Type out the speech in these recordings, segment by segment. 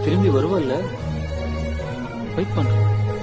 திரும்பி வருவல்ல வெயிட் பண்றேன்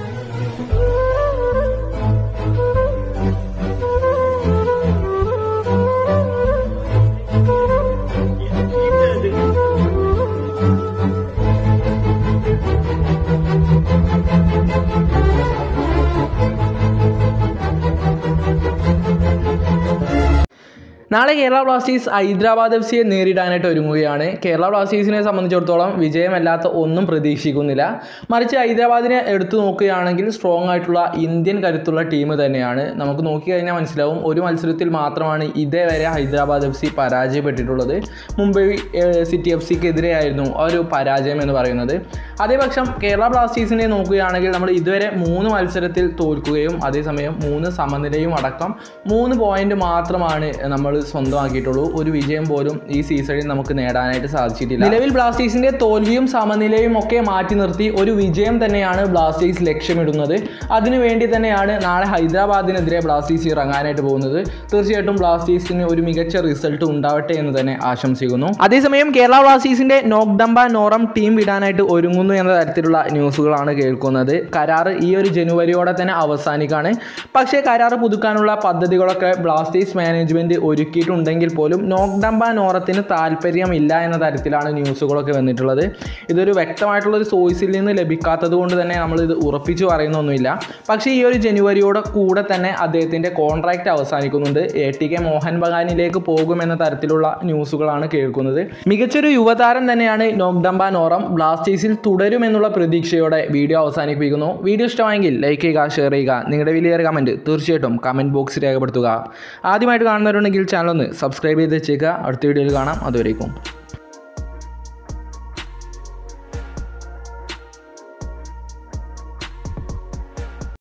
നാളെ കേരള ബ്ലാസ്റ്റേഴ്സ് ഹൈദരാബാദ് എഫ് സിയെ നേരിടാനായിട്ട് ഒരുങ്ങുകയാണ് കേരള ബ്ലാസ്റ്റേഴ്സിനെ സംബന്ധിച്ചിടത്തോളം വിജയമല്ലാത്ത ഒന്നും പ്രതീക്ഷിക്കുന്നില്ല മറിച്ച് ഹൈദരാബാദിനെ എടുത്തു നോക്കുകയാണെങ്കിൽ സ്ട്രോങ് ആയിട്ടുള്ള ഇന്ത്യൻ കരുത്തുള്ള ടീം തന്നെയാണ് നമുക്ക് നോക്കിക്കഴിഞ്ഞാൽ മനസ്സിലാവും ഒരു മത്സരത്തിൽ മാത്രമാണ് ഇതേവരെ ഹൈദരാബാദ് എഫ് സി പരാജയപ്പെട്ടിട്ടുള്ളത് മുംബൈ ഏഹ്, സിറ്റി എഫ് സിക്കെതിരെയായിരുന്നു ആ ഒരു പരാജയം എന്ന് പറയുന്നത് അതേപക്ഷം കേരള ബ്ലാസ്റ്റേഴ്സിനെ നോക്കുകയാണെങ്കിൽ നമ്മൾ ഇതുവരെ മൂന്ന് മത്സരത്തിൽ തോൽക്കുകയും അതേസമയം മൂന്ന് സമനിലയും അടക്കം മൂന്ന് പോയിന്റ് മാത്രമാണ് നമ്മൾ സ്വന്തമാക്കിയിട്ടുള്ളൂ ഒരു വിജയം പോലും ഈ സീസണിൽ നമുക്ക് നേടാനായിട്ട് സാധിച്ചിട്ടില്ല നിലവിൽ ബ്ലാസ്റ്റേഴ്സിന്റെ തോൽവിയും സമനിലയും ഒക്കെ മാറ്റി നിർത്തി ഒരു വിജയം തന്നെയാണ് ബ്ലാസ്റ്റേഴ്സ് ലക്ഷ്യമിടുന്നത് അതിനുവേണ്ടി തന്നെയാണ് നാളെ ഹൈദരാബാദിനെതിരെ ബ്ലാസ്റ്റേഴ്സ് ഇറങ്ങാനായിട്ട് പോകുന്നത് തീർച്ചയായിട്ടും ബ്ലാസ്റ്റേഴ്സിന് ഒരു മികച്ച റിസൾട്ട് ഉണ്ടാവട്ടെ എന്ന് തന്നെ ആശംസിക്കുന്നു അതേസമയം കേരള ബ്ലാസ്റ്റേഴ്സിന്റെ നോക്ഡംബ നോറം ടീം വിടാനായിട്ട് ഒരുങ്ങുന്നു എന്ന തരത്തിലുള്ള ന്യൂസുകളാണ് കേൾക്കുന്നത് കരാർ ഈ ഒരു ജനുവരിയോടെ തന്നെ അവസാനിക്കാണ് പക്ഷേ കരാർ പുതുക്കാനുള്ള പദ്ധതികളൊക്കെ ബ്ലാസ്റ്റേഴ്സ് മാനേജ്മെന്റ് ഒരുക്കിയിട്ടുണ്ടെങ്കിൽ പോലും നോക്ഡംബ നോറത്തിന് താല്പര്യമില്ല എന്ന തരത്തിലാണ് ന്യൂസുകളൊക്കെ വന്നിട്ടുള്ളത് ഇതൊരു വ്യക്തമായിട്ടുള്ള ഒരു സോഴ്സിൽ നിന്ന് ലഭിക്കാത്തത് കൊണ്ട് തന്നെ നമ്മൾ ഇത് ഉറപ്പിച്ചു പറയുന്നൊന്നുമില്ല പക്ഷേ ഈ ഒരു ജനുവരിയോടെ കൂടെ തന്നെ അദ്ദേഹത്തിൻ്റെ കോൺട്രാക്റ്റ് അവസാനിക്കുന്നുണ്ട് എ ടി കെ മോഹൻ ബഗാനിലേക്ക് പോകുമെന്ന തരത്തിലുള്ള ന്യൂസുകളാണ് കേൾക്കുന്നത് മികച്ചൊരു യുവതാരം തന്നെയാണ് നോക്ഡംബ നോറം ബ്ലാസ്റ്റേഴ്സിൽ തുടരുമെന്നുള്ള പ്രതീക്ഷയോടെ വീഡിയോ അവസാനിപ്പിക്കുന്നു വീഡിയോ ഇഷ്ടമായെങ്കിൽ ലൈക്ക് ചെയ്യുക ഷെയർ ചെയ്യുക നിങ്ങളുടെ വലിയൊരു കമൻറ്റ് തീർച്ചയായിട്ടും കമൻറ്റ് ബോക്സിൽ രേഖപ്പെടുത്തുക ആദ്യമായിട്ട് കാണുന്നവരുണ്ടെങ്കിൽ ചാനൽ ഒന്ന് സബ്സ്ക്രൈബ് ചെയ്ത് വെച്ചേക്കുക അടുത്ത വീഡിയോയിൽ കാണാം അതുവരേക്കും